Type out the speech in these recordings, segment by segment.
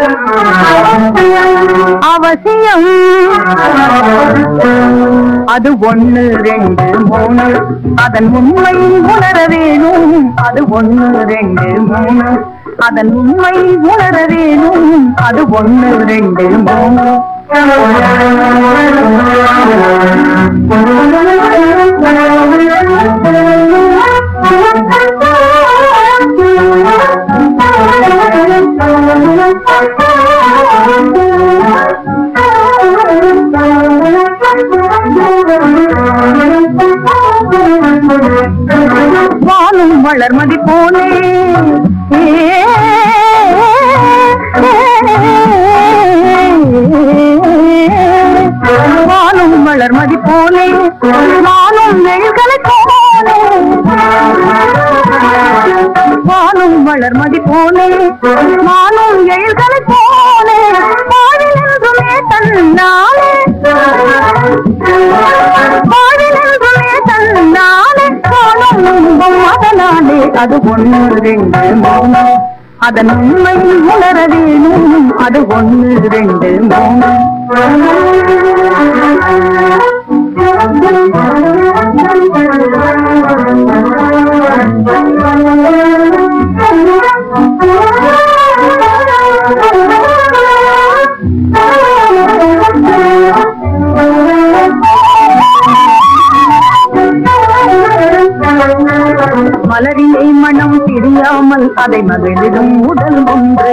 அவசியம் அது ஒண்ணு ரெண்டு மூணு அதன் உண்மை உணர வேணும் அது ஒண்ணு ரெண்டு மூணு அதன் உண்மை உணர வேணும் அது ஒண்ணு ரெண்டு மூணு வானும் வளர்மதி போலே வானும் வளர்மதி போலே வானும் நெல்களை போலே வானும் வளர்மதி போலே வானும் எழில்களை போலே பாடிலென்றுமே தன்னாலே பாடிலென்றுமே தன்னாலே காணும் இன்பம் அதனாலே அது ஒண்ணு ரெண்டு மூணு அதன் உண்மை உணர வேணும் அது ஒண்ணு ரெண்டு மூணு மலரிலே மனம் தெரியாமல் அதை மகிழிடும் உடல் ஒன்று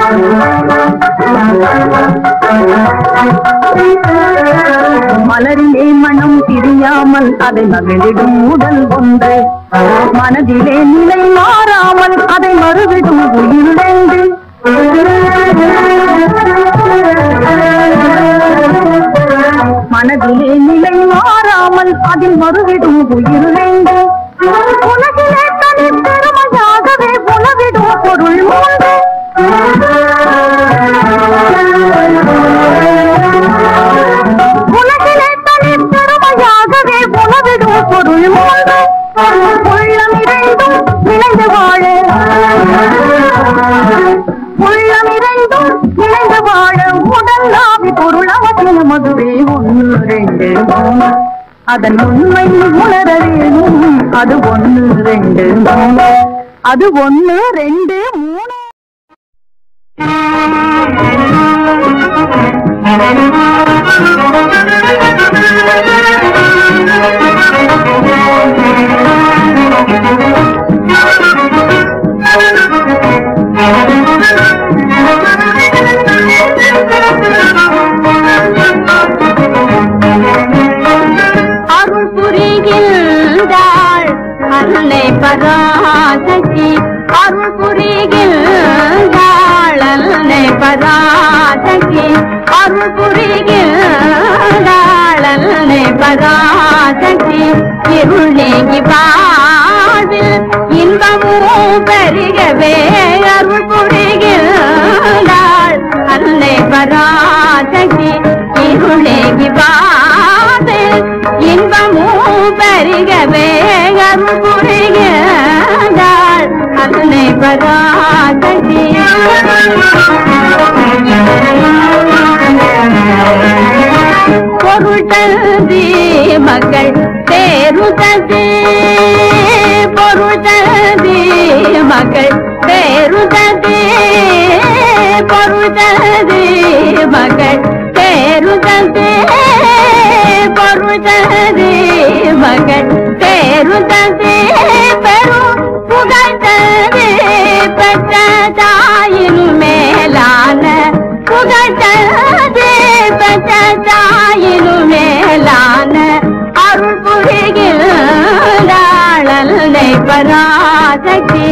மலரிலே மனம் தெரியாமல் அதை மகிழிடும் உடல் ஒன்று மனதிலே நிலை மாறாமல் அதை மறுவிடும் உயிர் ரெண்டு மனதிலே நிலை மாறாமல் அதில் மறுவிடும் உயிர் ரெண்டு உலகிலே தனி பெருமையாகவே உணவிடும் பொருள் மூன்று உலகிலே தனி பெருமையாகவே உணவிடும் பொருள் மூன்று உள்ளம் இறைந்தும் இணைந்து வாழ உள்ளம் இறைந்தும் இணைந்து வாழ உடல் நாவி பொருள் அவசியம் அதுவே ஒன்று ரெண்டு மூணு அதன் உண்மை உணர வேணும் அது ஒண்ணு ரெண்டு மூணு அது ஒண்ணு ரெண்டு மூணு அருள் புரிகின்றாள் அன்னை பராசக்தி அருள் புரிகின்றாள் அன்னை பராசக்தி அருள் புரிகின்றாள் அன்னை பராசக்தி இருள் நீங்கி வாழ்வில் இன்பமும் பெருகவே அருள் புரிகின்றாள் அன்னை பராசக்தி இருள் நீங்கி வாழ்வில் இன்பமும் பெருகவே அருள் புரிகின்றாள் அன்னை பராசக்தி பொருள் தந்தி மக்கள் தேருதே பொருள் தந்தி மக்கள் தேருதே பொருள் தந்தி மக்கள் தேருதே பொருள் தந்தி மக்கள் தேருதே பெரும் புகழ் தந்தி பெற்ற தாயினும் மேலான புகழ் தந்தி பெற்ற தாயினும் மேலான அருள் புரிகிறாள் அன்னை பராசக்தி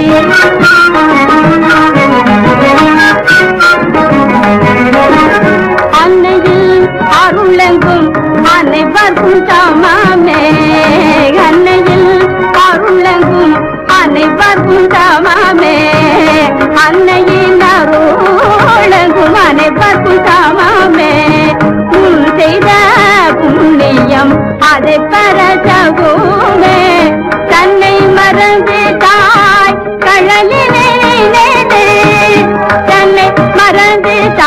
அன்னையில் அருளெங்கும் அனைவர்க்கும் சமமே அன்னையில் அருளெங்கும் அனைவர்க்கும் சமமே அன்னையின் அருளெங்கும் அனைவர்க்கும் சமமே உன் செய்த புண்ணியம் அதை பெற சகுமே தன்னை மறந்து தாய் கழலினே தன்னை மறந்து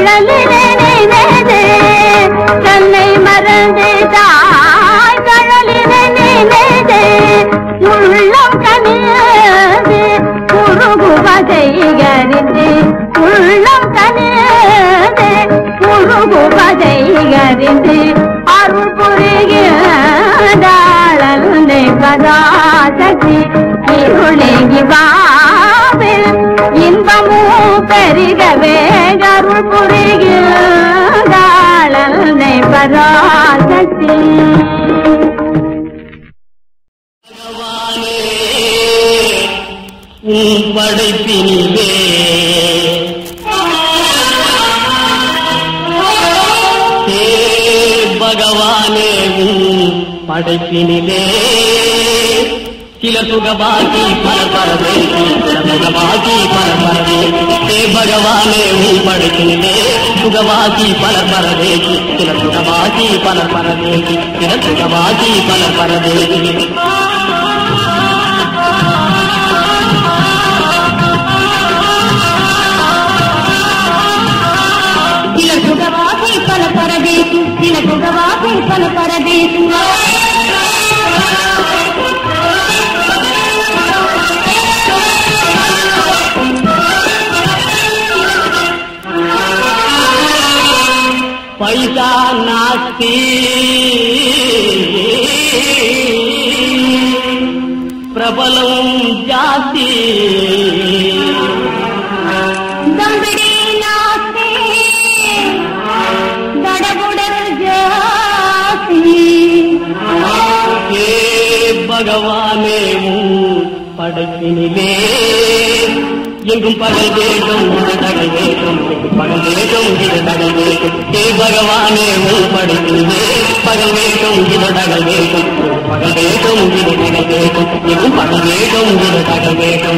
கழலிலே நினைந்து தன்னை மறந்து தாய் கழலிலே நினைந்து உள்ளம் கனியது உருகுவதை அறிந்து உள்ளம் கனியது உருகுவதை அறிந்து அருள் புரிகிறாளே பராசக்தி இருளேங்கி வாவில் இன்பமும் பெருகவே அருள் புரிகிறாளே பராசக்தி பகவானே உன் படைப்பினிலே ஹே பகவானே உன் படைப்பினிலே சில சுகபாகி பல பரவேசி சில சுகபாகி பல பரவேசி ஹே பகவானே உன் படைப்பினிலே சுகவாகி பல பரவேசி சில சுகவாகி பல பரவேசி சில சுகவாகி பல பரவேசி சில சுகவாசி பல பரதேசி சில சுகவாசி பல பரதேசி पैसा नास्ती प्रबलं जाति தம்பிடி நாஸ்தி தடபுடல் ஜாசி हे பகவானே உன் படைப்பினிலே எங்கும் பகல் வேண்டும் இடதகை வேண்டும் எங்கும் பகல் வேண்டும் இடதகை வேண்டும் ஹே பகவானே உன் படைப்பினிலே பகல் வேண்டும் இடதகை வேண்டும் பகல் வேண்டும் இடதகை வேண்டும் எங்கும் பகல் வேண்டும் இடதகை வேண்டும்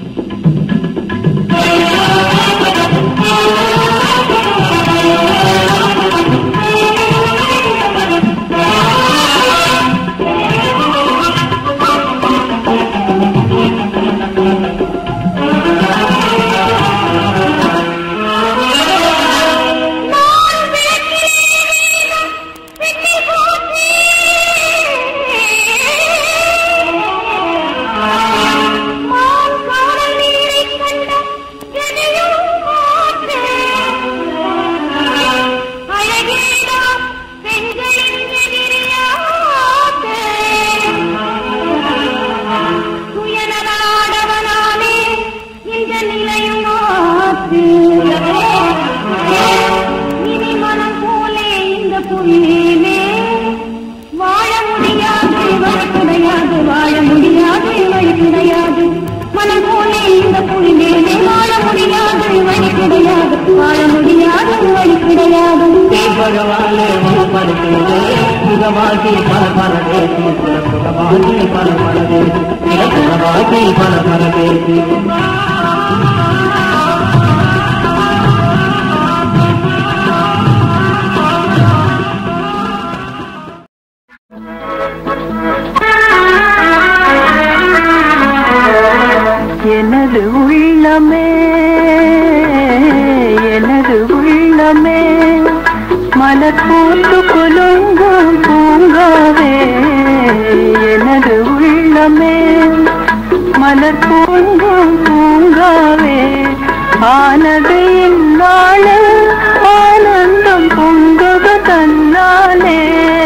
இனி மனம் போலே இந்த புள்ளியிலே வாழ முடியாது வழி கிடையாது வாழ முடியாது வழி கிடையாது மனம் போலே இந்த புள்ளியிலே வாழ முடியாது வழி கிடையாது வாழ முடியாது வழி கிடையாது हे भगवान उन पढ़ते सुगवासी फल फल देती सुगवासी फल फल देती सुगवासी फल फल देती எனது உள்ளமே எனது உள்ளமே மலர் பூத்து குலுங்கும் பூங்காவே எனது உள்ளமே மலர் பூங்கும் பூங்காவே ஆனது இந்நாள் ஆனந்தம் பொங்குக தன்னாலே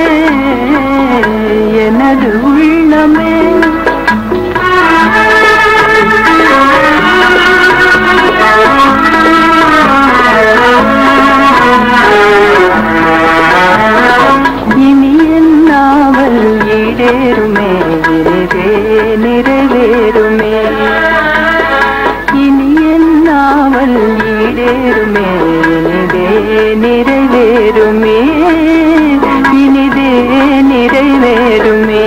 எனது உள்ளமே இனி என் நாவல் ஈடேறுமே நிறைவே நிறைவேறுமே இனி என் நாவல் ஈடேறுமே இனிதே நிறைவேறுமே இனிதே நிறைவேறுமே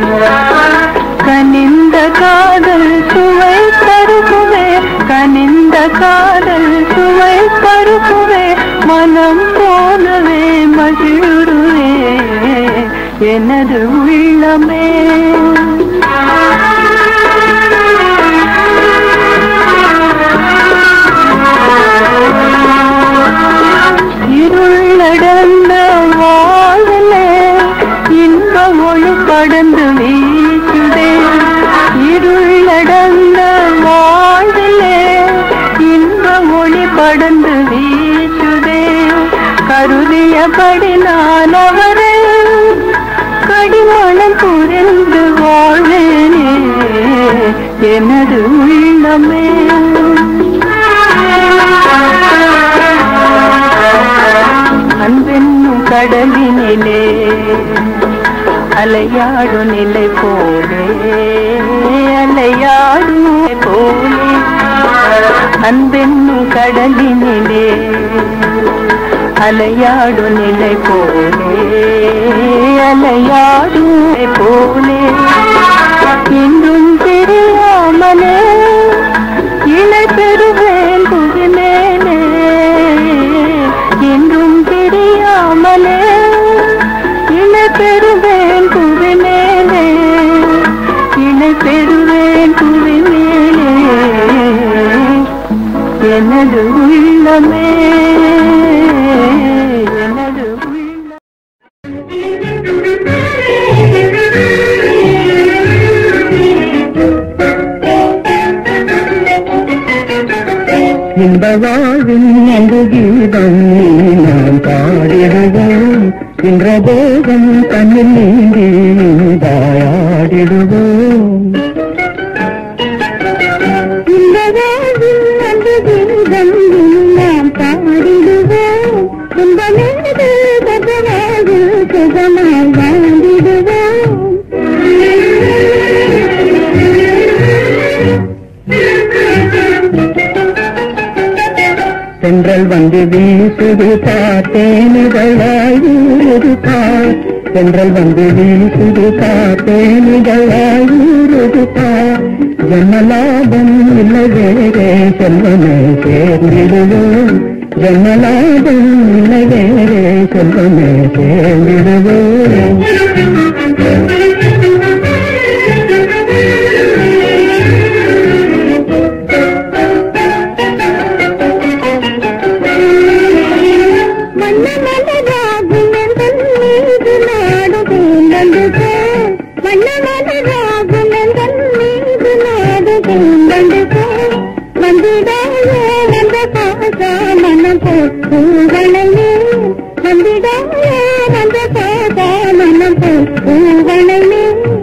கனிந்த காதல் சுவை பருகுவே கனிந்த காதல் சுவை பருகுவே மனம் போலவே மகிழுவே எனது உள்ளமே தேடி நான் அவரை கடிமணம் புரிந்து வாழ்வேனே எனது உள்ளமே அன்பென்னும் கடலினிலே அலையாடு நிலை போலே அலையாடு நிலை போலே அன்பென்னும் கடலினிலே அலையாடு நிலை போலே அலையாடு நிலை போலே இன்றும் தெரியாமலே இணை பெறுவேன் புவிமேலே இன்றும் தெரியாமலே இணை பெறுவேன் புவிமேலே இணை பெறுவேன் புவிமேலே எனது உள்ளமே எனது உள்ள இந்த வாழ்வின் அன்பு கீதம் நாம் பாடிடுவோம் இன்ற போகம் கண்ணில் நீங்கி தாயாடிடுவோம் இந்த வாழ்வில் அந்த கீதம் நாம் பாடிடுவோம் துன்பமேது பகவானில் சுகமாய் வாழ்ந்திடுவோம் சென்றல் வந்து வீசுது பார்த்தேனிதழாயூருது பார் சென்றல் வந்து வீசுது பார்த்தேனிதழாயூருது பார் ஜன்னலாபம் இல்லை வேறே செல்வமே சேர்ந்திடுவோம் ஜன்னலாபம் இல்லை வேறே செல்வமே சேர்ந்திடுவோம் மன்ன மலராகும் எந்தன் மீது நாடு பூந்தது போல் மன்ன மலராகும் எந்தன் மீது நாடு பூந்தது போல் வந்திடாயே வந்த பாசா மனம் பூங்களையே வந்திடாயே வந்த பாசா மனம் பூங்களையே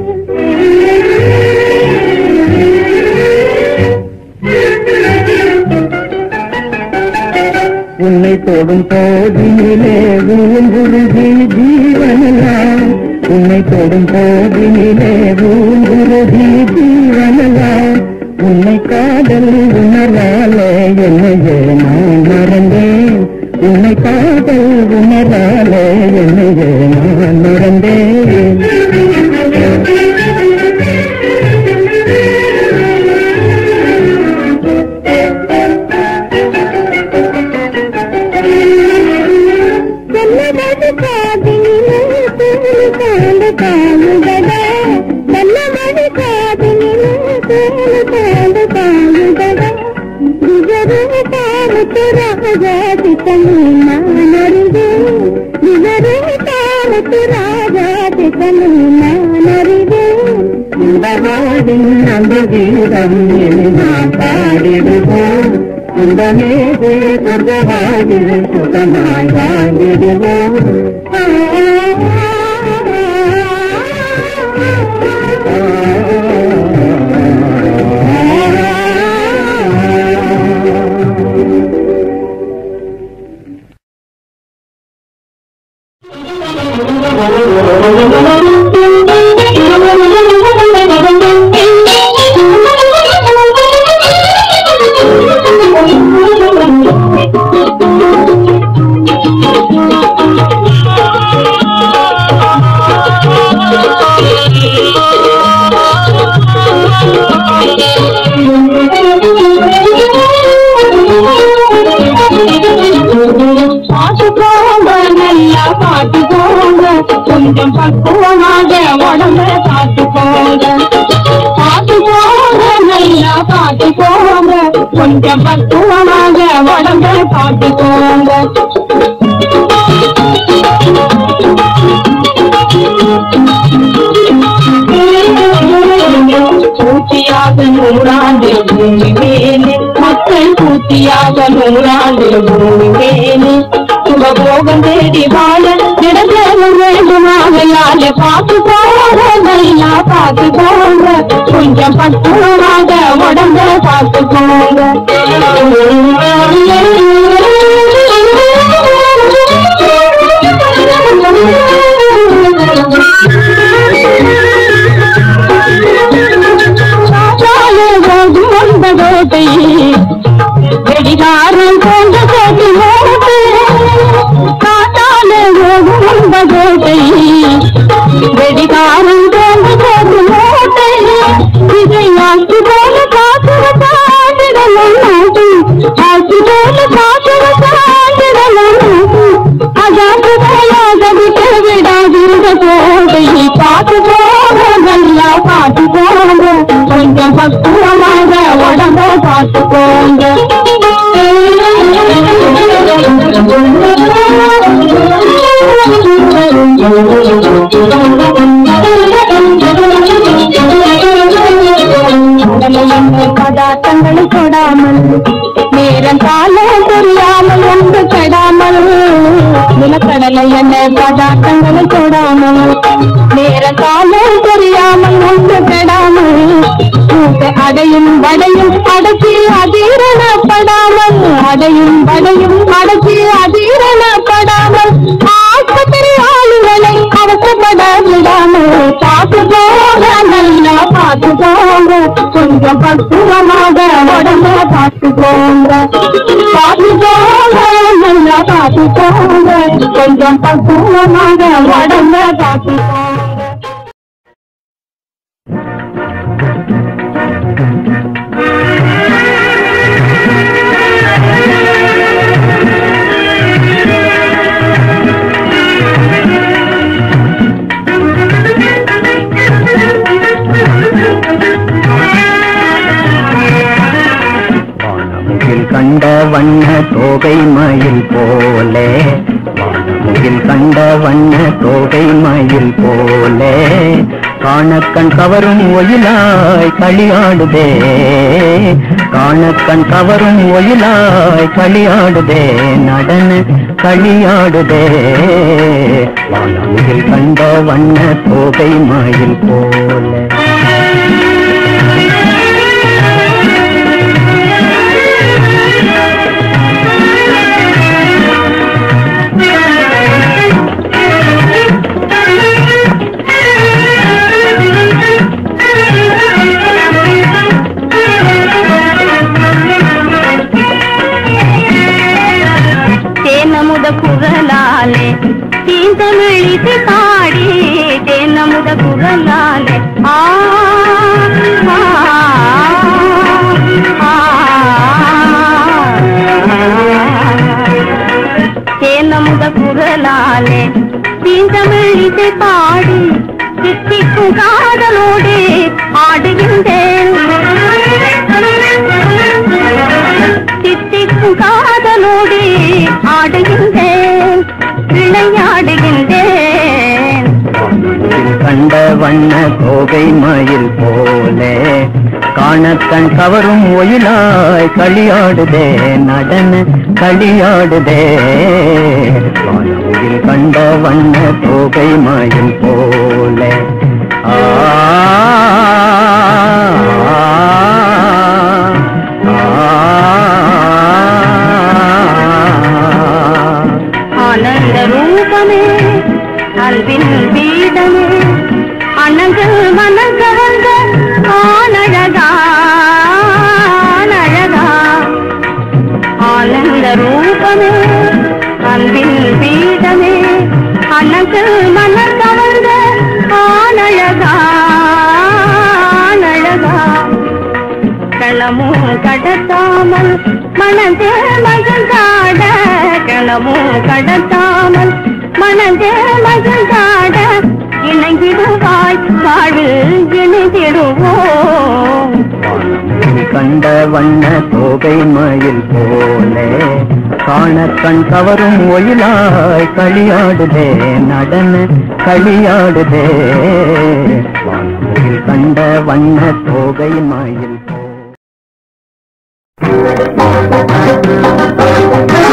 உன்னை தொடும் போதினிலே ஊங்குருகி ஜீவனலாம் உன்னை தொடும் போதினிலே ஊங்குருகி ஜீவனலாம் உன்னை காதல் உணராலே என்னையே நான் மறந்தேன் உன்னை காதல் உணராலே என்னையே நான் மறந்தேன் நல்லது காதினிலே தேனு காண்டு காயுதடா நல்லமணி காதினிலே தேனு காண்டு காயுதடா நிஜரு காலத்து ராஜா தித்தனி நானறிவே நிஜரு காலத்து ராஜா தித்தனி நானறிவே இந்த வாழ்வின் அந்த கீதம் இனி நாம் பாடிடுவோம் இந்த மேது சொர்க்கவாதில் சுகமாய் வாழ்ந்திடுவோம் பாட்டு போங்க நல்லா பாட்டு போங்க கொஞ்சம் பக்குவமாக உடம்ப பார்த்து போங்க பாட்டு போங்க நல்லா பாட்டு போங்க கொஞ்சம் பக்குவமாக உடம்ப பார்த்து போங்க பூச்சியாக நூறாண்டு பூமி மேலே மக்கள் பூச்சியாக நூறாண்டு பூமி மேலே சுகபோகம் தேடி வாழ நீங்க பார்த்து போங்க நல்லா பார்த்து போங்க கொஞ்சம் பக்குவமாக உடம்ப பார்த்து கோட்டை வெடிகாரம் போன்ற கோட்டை மோட்டு காட்டால ஓகுந்த கோட்டை வெடிகாரம் போன்ற கோட்டை மோட்டை இதை ஆட்சி போல காக்கிற காண்டிடலாம் நாட்டு ஆட்சி போல காக்கிற காண்டிடலாம் நாட்டு அதாக்கு போலாத விட்டு விடாதிருந்த கோட்டை பார்த்து போக நல்லா பார்த்து போங்க கொஞ்சம் பக்குவமாக உடம்ப பார்த்து பதார்த்தங்களை தொடாமல் நேரம் காலம் புரியாமல் ஒன்று கெடாமல் நிலக்கடலை என்ன பதார்த்தங்களை தொடாமல் நேர காலம் தெரியாமல் ஒன்று கெடாமல் மூட்டை அடையும் வடையும் அடக்கி அதிரணப்படாமல் அடையும் வடையும் அடக்கி அதிரணப்படாமல் ஆஸ்பத்திரி ஆளுகளை அவசப்பட விடாமல் பார்த்து போக நல்லா பார்த்து போங்க கொஞ்சம் பக்குவமாக உடம்ப பார்த்து போங்க பார்த்து போங்க நல்லா பார்த்து போங்க கொஞ்சம் பக்குவமாக உடம்ப பார்த்து போங்க வானமுகில் கண்ட வண்ண தோகை மயில் போலே வானமுகில் கண்ட வண்ண தோகை மயில் போலே காணக்கண் கவரும் ஒயிலாய் களியாடுதே காணக்கண் கவரும் ஒயிலாய் களியாடுதே நடன களியாடுதே வானமுகில் கண்ட வண்ண தோகை மயில் போலே தேனமுத குரலாலே தீந்தமிழித்து பாடி தேனமுத குரலாலே ஆ ஆ, ஆ, தேனமுத குரலாலே தீந்தமிழித்து பாடி சித்திக்கும் காதலோடு ஆடுகின்றேன் தித்திக்கும் காதலோடு ஆடுகின்றேன் விளையாடுகின்றேன் வானத்தில் கண்ட வண்ண தோகை மயில் போலே காணக்கண் கவரும் ஒயிலாய் களியாடுதே நடன களியாடுதே வானவில் கண்ட வண்ண தோகை மயில் போலே ஆ ஆனந்த ரூபமே அன்பின் பீடமே அண்ணங்கள் மனம் கவர்ந்த ஆனழகா ஆனழகா ஆனந்த ரூபமே அன்பின் பீடமே அண்ணங்கள் மனம் கவர்ந்த ஆனழகா ஆனழகா களமும் கடத்தாமல் மனதே மகந்தாட களமும் கடத்தாமல் மனதே மகந்தாட இணைந்திடுவாய் வாழ்வில் இணைந்திடுவோம் வானத்தில் கண்ட வண்ண தோகை மயில் போலே காணக்கண் கவரும் ஒயிலாய் களியாடுதே நடன களியாடுதே வானத்தில் கண்ட வண்ண தோகை மயில் போ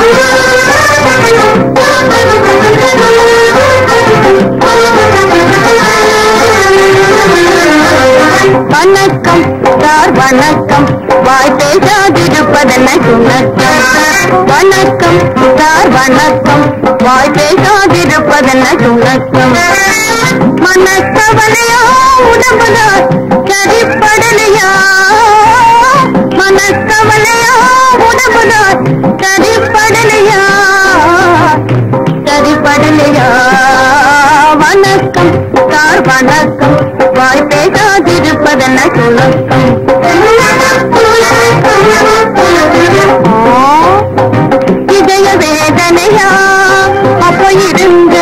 ஆ வணக்கம் வாய் பேசாதிருப்பதென்ன சுணக்கம் வணக்கம் சார் வணக்கம் வாய் பேசாதிருப்பதென்ன சுணக்கம் மனக்கவலையா உடம்புதான் சரிப்படலையா மனக்கவலையா உடம்புதான் சரிப்படலையா சரிப்படலையா வணக்கம் சார் வணக்கம் வாய் பேசாதிருப்பதென்ன சுணக்கம் இதய வேதனையா அப்போ இருங்க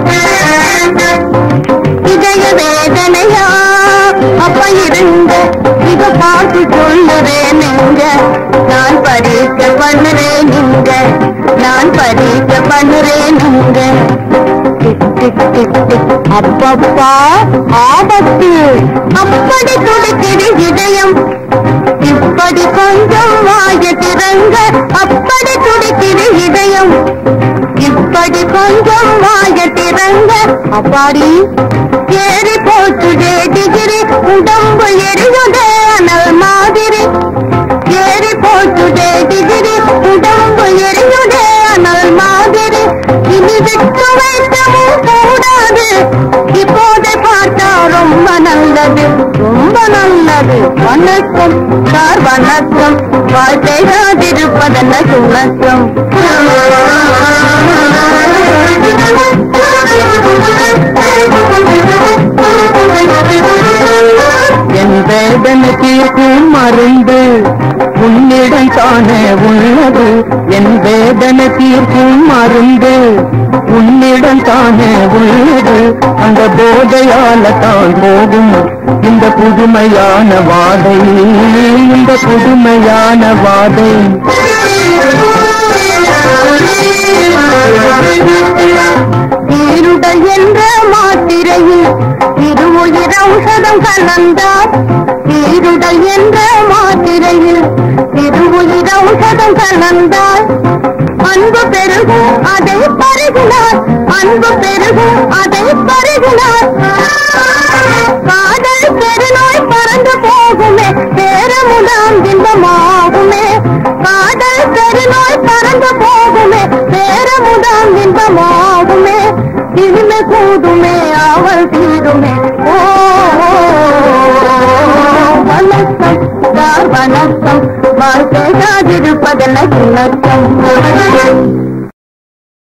இதய வேதனையா அப்ப இருங்க இத பார்த்து சொல்லுறேன் நீங்க நான் பரீட்சை பண்ணுறேன் நீங்க நான் பரீட்சை பண்ணுறேன் நீங்க டிக் டிக் டிக் டிக் அப்பப்பா ஆபத்து அப்படி துடிக்குது இதயம் இப்படி கொஞ்சம் வாய திறங்க அப்படி துடிக்குது இதயம் இப்படி கொஞ்சம் வாய திறங்க அப்பாடி ஏறி போச்சுதே டிகிரி உடம்பு எரியுதே அனல் மாதிரி ஏறி போச்சுதே டிகிரி உடம்பு எரியுதே அனல் மாதிரி இனி விட்டு வைக்கவும் கூடாது இப்போதை பார்த்தா ரொம்ப நல்லது ரொம்ப நல்லது வணக்கம் சார் வணக்கம் வாழ்க்கை காதிருப்பதென்ன சுணக்கம் என் வேதனை தீர்க்கும் மருந்து உன்னிடம் தானே உள்ளது என் வேதனை தீர்க்கும் மருந்து உன்னிடம் தானே உள்ளது அந்த போதையால தான் போகும் இந்த புதுமையான வாதை இந்த புதுமையான வாதை இருடல் என்ற மாத்திரையில் திருவுயிர் ஔஷதம் கலந்தார் இருடல் என்ற மாத்திரையில் திருவுயிர் ஔஷதம் கலந்தார் அன்பு பெருகும் அதை பருகினார் அன்பு பெருகும் அதை பருகினார் காதல் பெருநோய் பறந்து போகுமே பேரமுதாம் இன்பமாகுமே காதல் பெருநோய் பறந்து போகுமே பேரமுதாம் இன்பமாகுமே இனிமே கூடுமே அவள் தீருமே ஓ வணக்கம் சார் வணக்கம் வாழ்க்கை சாதிருப்பதென்ன சுணக்கம்